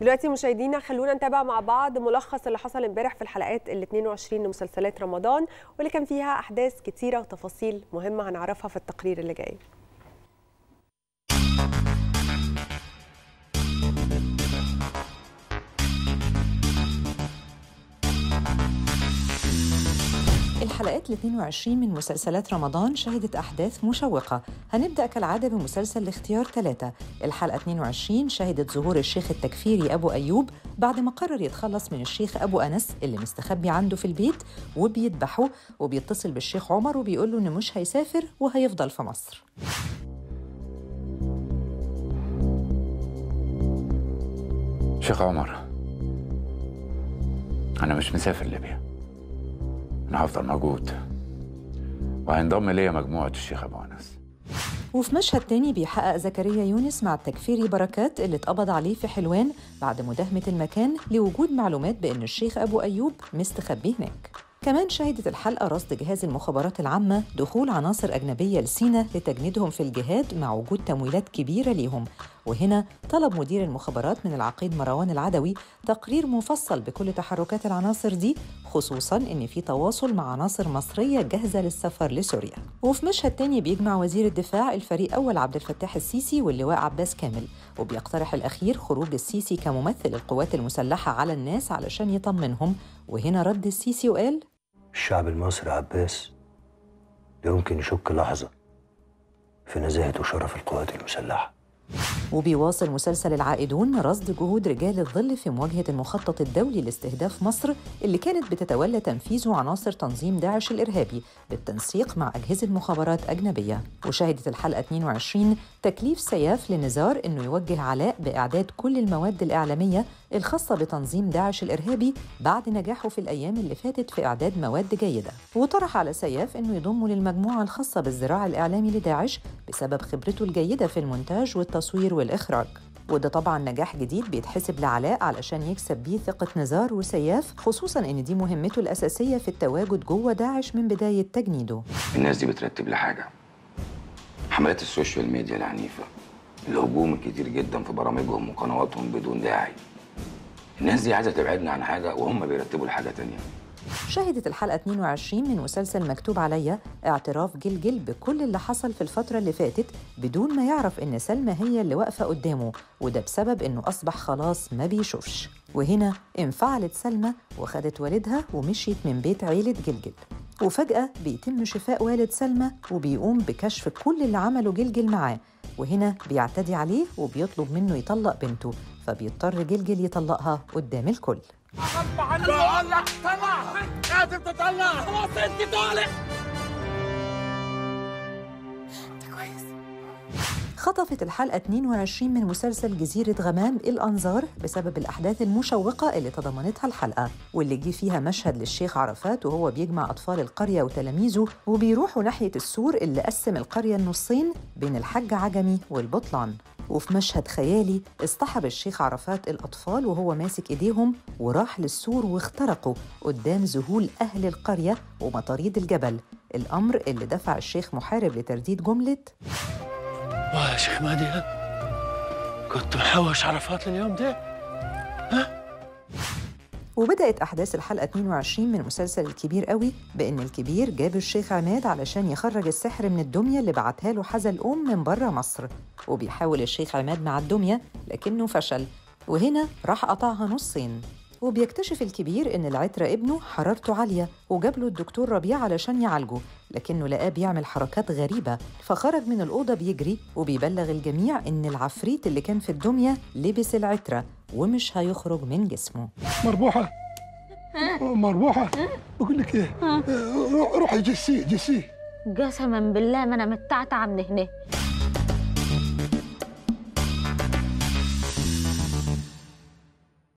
دلوقتي مشاهدينا خلونا نتابع مع بعض ملخص اللي حصل امبارح في الحلقات ال 22 لمسلسلات رمضان واللي كان فيها احداث كتيره وتفاصيل مهمه هنعرفها في التقرير اللي جاي الحلقات ال 22 من مسلسلات رمضان شهدت أحداث مشوقة هنبدأ كالعادة بمسلسل الاختيار ثلاثة الحلقة 22 شهدت ظهور الشيخ التكفيري أبو أيوب بعد ما قرر يتخلص من الشيخ أبو أنس اللي مستخبي عنده في البيت وبيذبحه وبيتصل بالشيخ عمر وبيقول له إنه مش هيسافر وهيفضل في مصر شيخ عمر أنا مش مسافر ليبيا أنا هفضل موجود وهينضم ليا مجموعة الشيخ أبو أنس وفي مشهد تاني بيحقق زكريا يونس مع التكفيري بركات اللي اتقبض عليه في حلوان بعد مداهمة المكان لوجود معلومات بأن الشيخ أبو أيوب مستخبي هناك كمان شهدت الحلقة رصد جهاز المخابرات العامة دخول عناصر أجنبية لسينا لتجنيدهم في الجهاد مع وجود تمويلات كبيرة ليهم وهنا طلب مدير المخابرات من العقيد مروان العدوي تقرير مفصل بكل تحركات العناصر دي خصوصا ان في تواصل مع عناصر مصريه جاهزه للسفر لسوريا وفي مشهد تاني بيجمع وزير الدفاع الفريق اول عبد الفتاح السيسي واللواء عباس كامل وبيقترح الاخير خروج السيسي كممثل القوات المسلحه على الناس علشان يطمنهم وهنا رد السيسي وقال الشعب المصري عباس لا يمكن يشك لحظة في نزاهة وشرف القوات المسلحة وبيواصل مسلسل العائدون رصد جهود رجال الظل في مواجهة المخطط الدولي لاستهداف مصر اللي كانت بتتولى تنفيذه عناصر تنظيم داعش الإرهابي بالتنسيق مع أجهزة مخابرات أجنبية وشهدت الحلقة 22 تكليف سياف لنزار أنه يوجه علاء بإعداد كل المواد الإعلامية الخاصة بتنظيم داعش الإرهابي بعد نجاحه في الأيام اللي فاتت في إعداد مواد جيدة وطرح على سياف أنه يضمه للمجموعة الخاصة بالزراع الإعلامي لداعش بسبب خبرته الجيدة في المونتاج والتصوير والإخراج وده طبعا نجاح جديد بيتحسب لعلاء علشان يكسب بيه ثقة نزار وسياف خصوصا ان دي مهمته الأساسية في التواجد جوه داعش من بداية تجنيده الناس دي بترتب لحاجة حملات السوشيال ميديا العنيفة الهجوم الكتير جدا في برامجهم وقنواتهم بدون داعي الناس دي عايزة تبعدنا عن حاجة وهم بيرتبوا لحاجة تانية شهدت الحلقة 22 من مسلسل مكتوب عليا اعتراف جلجل بكل اللي حصل في الفترة اللي فاتت بدون ما يعرف إن سلمى هي اللي واقفة قدامه وده بسبب إنه أصبح خلاص ما بيشوفش وهنا انفعلت سلمى وخدت والدها ومشيت من بيت عيلة جلجل وفجأة بيتم شفاء والد سلمى وبيقوم بكشف كل اللي عمله جلجل معاه وهنا بيعتدي عليه وبيطلب منه يطلق بنته فبيضطر جلجل يطلقها قدام الكل بقول لك طلع قادر تطلع خلاص انت طالع خطفت الحلقة 22 من مسلسل جزيرة غمام الأنظار بسبب الأحداث المشوقة اللي تضمنتها الحلقة واللي جه فيها مشهد للشيخ عرفات وهو بيجمع أطفال القرية وتلاميذه وبيروحوا ناحية السور اللي قسم القرية النصين بين الحج عجمي والبطلان وفي مشهد خيالي اصطحب الشيخ عرفات الأطفال وهو ماسك إيديهم وراح للسور واخترقوا قدام ذهول أهل القرية ومطاريد الجبل الأمر اللي دفع الشيخ محارب لترديد جملة واه يا شيخ مهدي ها؟ كنت محوش عرفات لليوم ده وبدأت أحداث الحلقة 22 من مسلسل الكبير قوي بإن الكبير جاب الشيخ عماد علشان يخرج السحر من الدمية اللي بعتها له حزل الأم من بره مصر وبيحاول الشيخ عماد مع الدمية لكنه فشل وهنا راح قطعها نصين وبيكتشف الكبير إن العترة ابنه حرارته عالية وجاب له الدكتور ربيع علشان يعالجه لكنه لقاه بيعمل حركات غريبة فخرج من الأوضة بيجري وبيبلغ الجميع إن العفريت اللي كان في الدمية لبس العترة ومش هيخرج من جسمه مربوحة مربوحة بقول لك ايه روحي جسيه جسيه قسما بالله ما انا متعتعه من هنا